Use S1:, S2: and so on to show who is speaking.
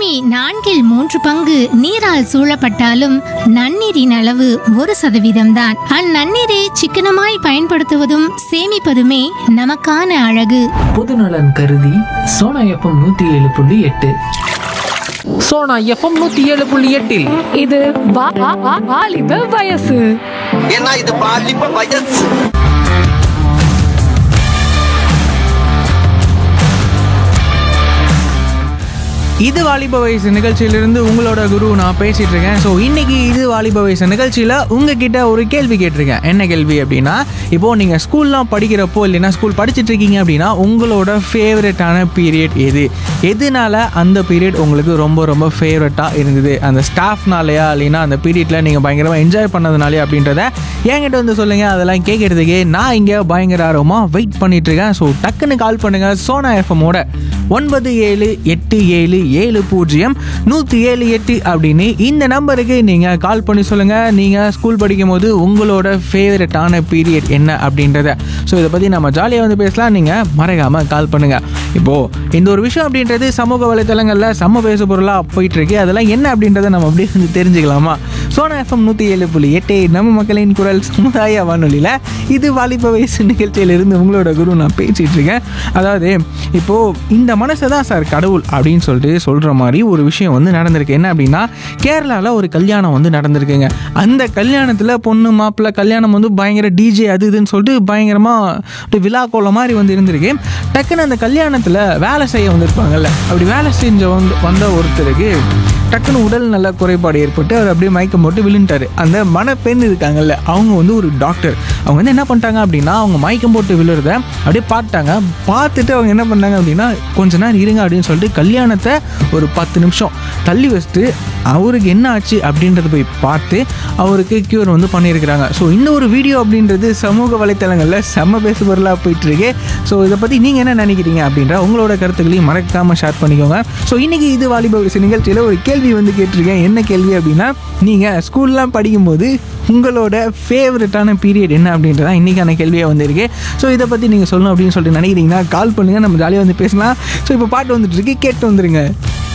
S1: பூமி நான்கில் மூன்று பங்கு நீரால் சூழப்பட்டாலும் நன்னீரின் அளவு ஒரு சதவீதம்தான் அந்நன்னீரை சிக்கனமாய் பயன்படுத்துவதும் சேமிப்பதுமே நமக்கான அழகு
S2: பொதுநலன் கருதி சோனா எஃப்எம் நூத்தி ஏழு புள்ளி எட்டு சோனா எஃப்எம் நூத்தி ஏழு புள்ளி எட்டில்
S3: இது வா- வா- வா- வாலிப வயசு
S4: ஏன்னா இது பாலிப்ப வயசு
S5: இது வாலிப வயசு நிகழ்ச்சியிலிருந்து உங்களோட குரு நான் பேசிட்டு இருக்கேன் ஸோ இன்னைக்கு இது வாலிப வயசு நிகழ்ச்சியில் உங்ககிட்ட ஒரு கேள்வி கேட்டிருக்கேன் என்ன கேள்வி அப்படின்னா இப்போ நீங்கள் ஸ்கூல்லாம் படிக்கிறப்போ இல்லைன்னா ஸ்கூல் படிச்சிட்டு இருக்கீங்க அப்படின்னா உங்களோட ஃபேவரட்டான பீரியட் எது எதனால அந்த பீரியட் உங்களுக்கு ரொம்ப ரொம்ப ஃபேவரட்டாக இருந்தது அந்த ஸ்டாஃப்னாலயா இல்லைன்னா அந்த பீரியடில் நீங்கள் பயங்கரமாக என்ஜாய் பண்ணதுனாலே அப்படின்றத என்கிட்ட வந்து சொல்லுங்கள் அதெல்லாம் கேட்கறதுக்கு நான் இங்கே பயங்கர ஆர்வமாக வெயிட் பண்ணிட்டு இருக்கேன் ஸோ டக்குன்னு கால் பண்ணுங்கள் சோனா எஃப்எம்மோட ஒன்பது ஏழு எட்டு ஏழு ஏழு பூஜ்ஜியம் நூற்றி ஏழு எட்டு அப்படின்னு இந்த நம்பருக்கு நீங்கள் கால் பண்ணி சொல்லுங்கள் நீங்கள் ஸ்கூல் படிக்கும் போது உங்களோட ஃபேவரட்டான பீரியட் என்ன அப்படின்றத ஸோ இதை பற்றி நம்ம ஜாலியாக வந்து பேசலாம் நீங்கள் மறக்காமல் கால் பண்ணுங்கள் இப்போது இந்த ஒரு விஷயம் அப்படின்றது சமூக வலைத்தளங்களில் சம பேசு பொருளாக போயிட்டுருக்கு அதெல்லாம் என்ன அப்படின்றத நம்ம அப்படியே வந்து தெரிஞ்சுக்கலாமா சோனா எஃப்எம் நூற்றி ஏழு புள்ளி எட்டு நம்ம மக்களின் குரல் சமுதாய வானொலியில் இது வாலிப வயசு நிகழ்ச்சியிலிருந்து உங்களோட குரு நான் பேசிகிட்டு இருக்கேன் அதாவது இப்போது இந்த மனசை தான் சார் கடவுள் அப்படின்னு சொல்லிட்டு சொல்கிற மாதிரி ஒரு விஷயம் வந்து நடந்திருக்கு என்ன அப்படின்னா கேரளாவில் ஒரு கல்யாணம் வந்து நடந்திருக்குங்க அந்த கல்யாணத்தில் பொண்ணு மாப்பிள்ளை கல்யாணம் வந்து பயங்கர டிஜே அது இதுன்னு சொல்லிட்டு பயங்கரமாக விழா கோலம் மாதிரி வந்து இருந்திருக்கு டக்குன்னு அந்த கல்யாணத்தில் வேலை செய்ய வந்திருப்பாங்கல்ல அப்படி வேலை செஞ்ச வந்து வந்த ஒருத்தருக்கு டக்குன்னு உடல் நல குறைபாடு ஏற்பட்டு அவர் அப்படியே மயக்கம் போட்டு விழுந்துட்டாரு அந்த மணப்பெண் இருக்காங்கல்ல அவங்க வந்து ஒரு டாக்டர் அவங்க வந்து என்ன பண்ணிட்டாங்க அப்படின்னா அவங்க மயக்கம் போட்டு விழுறத அப்படியே பார்த்துட்டாங்க பார்த்துட்டு அவங்க என்ன பண்ணாங்க அப்படின்னா கொஞ்ச நேரம் இருங்க அப்படின்னு சொல்லிட்டு கல்யாணத்தை ஒரு பத்து நிமிஷம் தள்ளி வச்சுட்டு அவருக்கு என்ன ஆச்சு அப்படின்றத போய் பார்த்து அவருக்கு க்யூர் வந்து பண்ணியிருக்கிறாங்க ஸோ இந்த ஒரு வீடியோ அப்படின்றது சமூக வலைத்தளங்களில் செம்ம பேசு பொருளாக போயிட்டுருக்கு ஸோ இதை பற்றி நீங்கள் என்ன நினைக்கிறீங்க அப்படின்ற உங்களோட கருத்துக்களையும் மறக்காமல் ஷேர் பண்ணிக்கோங்க ஸோ இன்றைக்கி இது வாலிப வயசு நிகழ்ச்சியில் ஒரு கேள்வி வந்து கேட்டிருக்கேன் என்ன கேள்வி அப்படின்னா நீங்கள் ஸ்கூல்லாம் படிக்கும்போது உங்களோட ஃபேவரட்டான பீரியட் என்ன அப்படின்றதான் இன்றைக்கான கேள்வியாக வந்திருக்கு ஸோ இதை பற்றி நீங்கள் சொல்லணும் அப்படின்னு சொல்லிட்டு நினைக்கிறீங்கன்னா கால் பண்ணுங்கள் நம்ம ஜாலியாக வந்து பேசலாம் ஸோ இப்போ பாட்டு வந்துட்டு இருக்கு கேட்டு வந்துருங்க